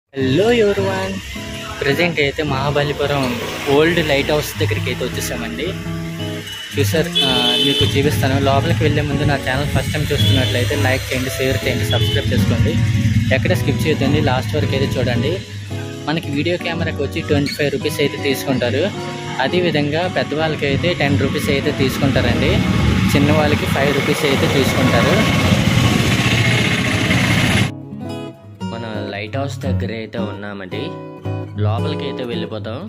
hello everyone present అయితే Mahabalipuram old light house దగ్గరికి అయితే వచ్చేసామండి చూసారు ఆ, మీకు చూపిస్తాను లోపలికి వెళ్ళే ముందు నా ఛానల్ ఫస్ట్ టైం చూస్తున్నట్లయితే లైక్ చేయండి షేర్ చేయండి సబ్స్క్రైబ్ చేసుకోండి ఎక్కడ స్కిప్ చేయొద్దండి లాస్ట్ వరకు అయితే చూడండి మనకి వీడియో కెమెరాకి వచ్చి ట్వంటీ ఫైవ్ రూపీస్ అయితే తీసుకుంటారు అదేవిధంగా పెద్దవాళ్ళకి అయితే టెన్ రూపీస్ అయితే తీసుకుంటారండి చిన్న వాళ్ళకి ఫైవ్ రూపీస్ అయితే తీసుకుంటారు మన లైట్ హౌస్ దగ్గర అయితే ఉన్నామండి లోపలికి అయితే వెళ్ళిపోతాం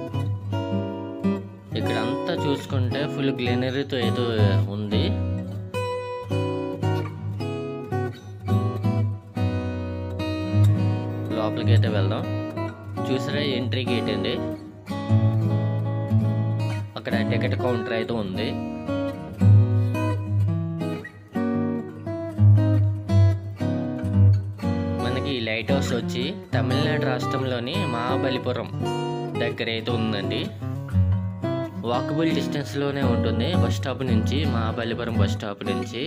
ఇక్కడ అంతా చూసుకుంటే ఫుల్ గ్రీనరీతో ఏదో ఉంది లోపలికి అయితే వెళ్దాం చూసారా ఎంట్రీ గేట్ అండి అక్కడ టికెట్ కౌంటర్ అయితే ఉంది మనకి ఈ లైట్ హౌస్ వచ్చి తమిళనాడు రాష్ట్రంలోని మహాబలిపురం దగ్గర అయితే ఉందండి వాకబుల్ డిస్టెన్స్లోనే ఉంటుంది బస్ స్టాప్ నుంచి మహాబలిపురం బస్ స్టాప్ నుంచి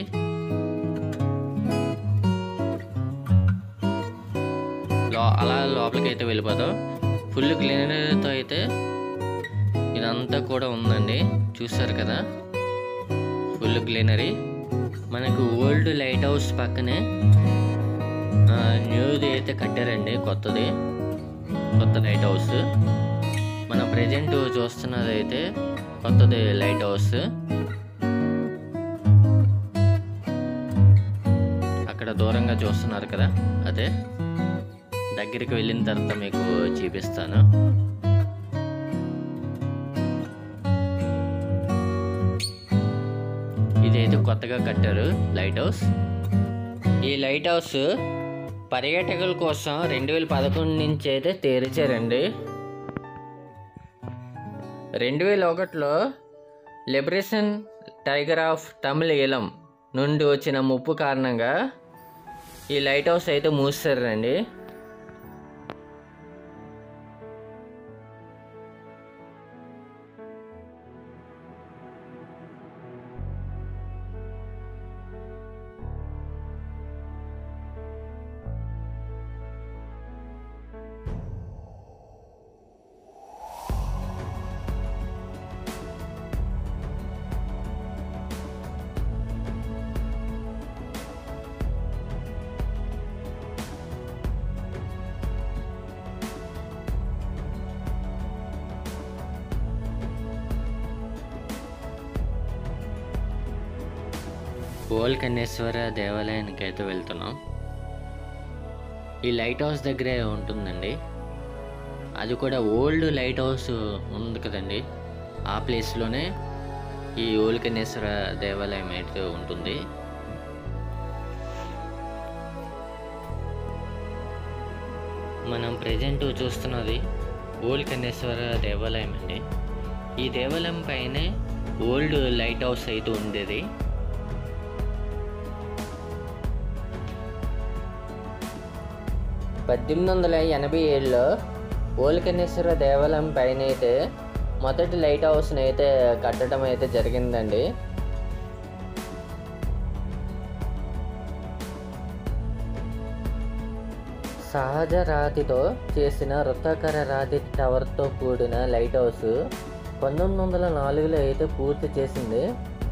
లో అలా లోపలికి అయితే వెళ్ళిపోతాం ఫుల్ క్లీనర్తో అయితే ఇదంతా కూడా ఉందండి చూస్తారు కదా ఫుల్ గ్లీనరీ మనకు ఓల్డ్ లైట్ హౌస్ పక్కనే ఆ, న్యూది అయితే కట్టారండి కొత్తది కొత్త లైట్ హౌస్ మనం ప్రజెంట్ చూస్తున్నది అయితే కొత్తది లైట్ హౌస్ అక్కడ దూరంగా చూస్తున్నారు కదా అదే దగ్గరికి వెళ్ళిన తర్వాత మీకు చూపిస్తాను ఇదైతే కొత్తగా కట్టారు లైట్ హౌస్ ఈ లైట్ హౌస్ పర్యాటకుల కోసం రెండు వేల పదకొండు నుంచి అయితే తెరిచారండి రెండు వేల ఒకటిలో liberation tiger of Tamil Eelam నుండి వచ్చిన ముప్పు కారణంగా ఈ లైట్ హౌస్ అయితే మూసారండి ఓల్ కన్నేశ్వర దేవాలయానికి అయితే వెళ్తున్నాం ఈ లైట్ హౌస్ దగ్గరే ఉంటుందండి అది కూడా ఓల్డ్ లైట్ హౌస్ ఉంది కదండి ఆ ప్లేస్లోనే ఈ ఓల్ కన్నేశ్వర దేవాలయం అయితే ఉంటుంది మనం ప్రజెంట్ చూస్తున్నది ఓల్ కన్నేశ్వర దేవాలయం అండి ఈ దేవాలయం పైనే ఓల్డ్ లైట్ హౌస్ అయితే ఉండేది పద్దెనిమిది వందల ఎనభై ఏడులో ఓల్కనేశ్వర దేవాలయం పైన అయితే మొదటి లైట్ హౌస్ని అయితే కట్టడం అయితే జరిగిందండి సహజ రాతితో చేసిన వృత్తాకార రాతి టవర్తో కూడిన లైట్ హౌస్ పంతొమ్మిది వందల నాలుగులో అయితే పూర్తి చేసింది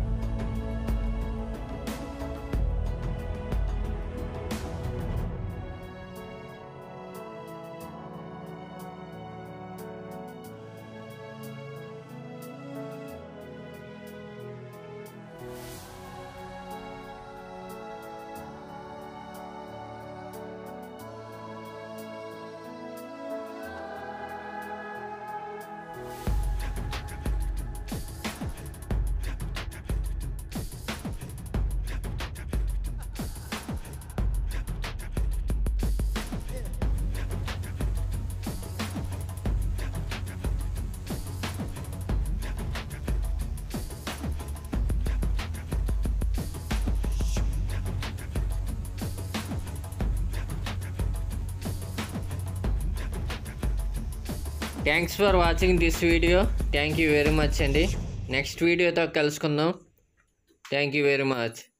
thanks for watching this video thank you very much అండి నెక్స్ట్ వీడియోతో కలుసుకుందాం థ్యాంక్ యూ వెరీ మచ్